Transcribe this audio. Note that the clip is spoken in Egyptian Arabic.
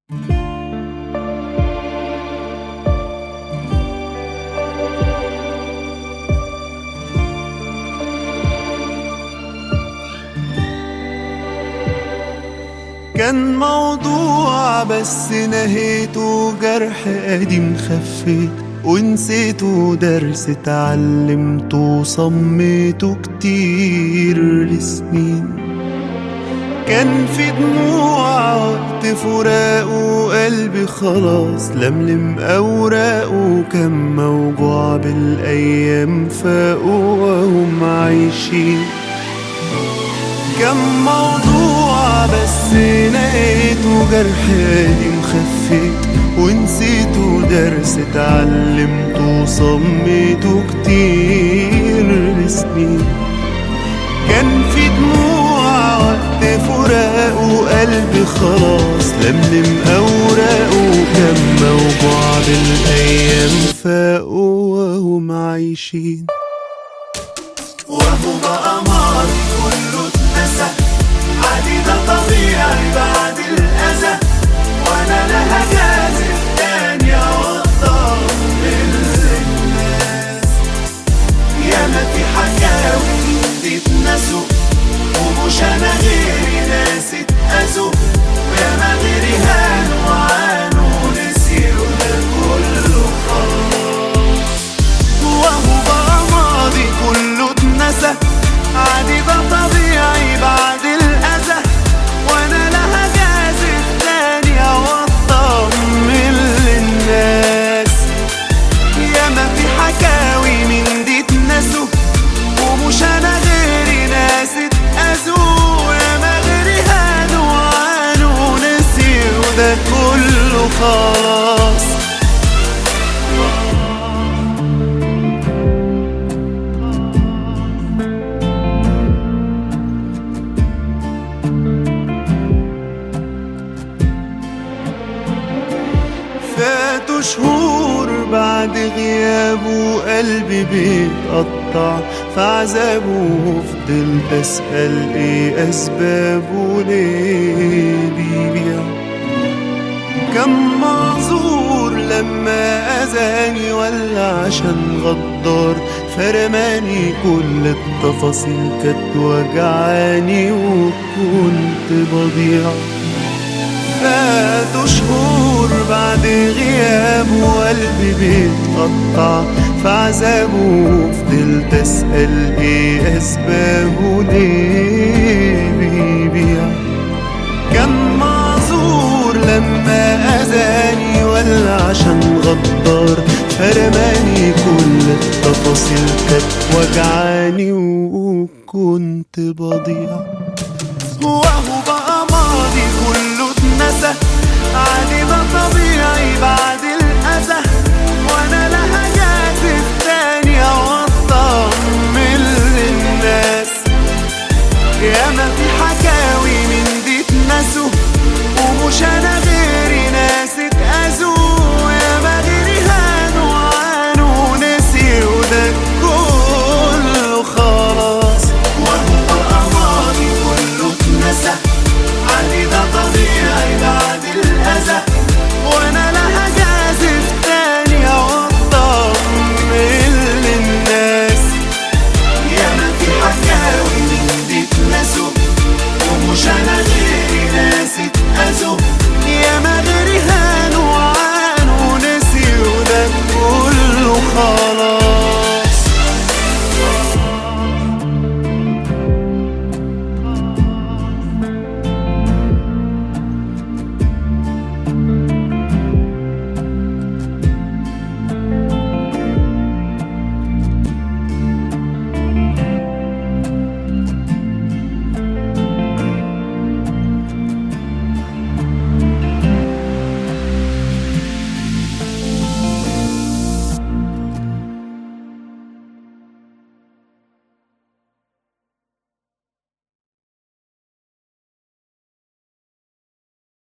كان موضوع بس نهيته جرح قديم خفيت ونسيته درس اتعلمته وصميته كتير لسنين كان في دموع وقت فراقه قلبي خلاص لملم أوراقه كان موجوع بالأيام فاقوا وهم عايشين كم موضوع بس نهيته جرح قديم خفيت ونسيته درس اتعلمته وصميته كتير لسنين كان في دموع وقت فراقه قلبي خلاص لملم أوراقه كان موجوع بالأيام فاقوا وهم عايشين وهو بقى ماضي كله اتنسى عادي ده طبيعي بعد الأذى وأنا لا هجازف تاني أوضح للناس ياما في حكاوي تتنسوا ومش أنا غيري ناس اتأذوا وياما غيري هانوا وعانوا نسيوا ده كله خلاص وهو بقى ماضي كله اتنسى عادي ده طبيعي بعد الأذى وأنا لا هجازف تاني أو أطمن للناس ياما في حكاوي من دي اتنسوا ومش أنا غيري ناس اتأذوا ياما غيري هانوا وعانوا نسيوا ده كله خلاص فاتوا شهور بعد غيابه قلبي بيتقطع في عذابه فضلت أسأل ايه أسبابه ليه بيبيع كم معذور لما أذاني ولا عشان غدار فرماني كل التفاصيل كانت وجعاني وكنت بضيع فاتوا شهور بعد غيابه وقلبي بيتقطع في عذابه فضلت أسأل ايه أسبابه ليه بيبيع كان معذور لما أذاني ولا عشان غدار فرماني كل التفاصيل كانت وجعاني وكنت بضيع وهو بقى ماضي كله اتنسى عادي ده طبيعي بعد الأذى وأنا لا هجازف تاني أو أطمن للناس ياما في حكاوي من دي اتنسوا ومش أنا غيري ناس اتأذوا ياما غيري هانوا وعانوا نسيوا ده كله خلاص وهو بقى ماضي كله اتنسى عادي ده طبيعي بعد الأذى وأنا لا هجازف تاني أو أطمن للناس ياما في حكاوي من دي اتنسوا ومش أنا غيري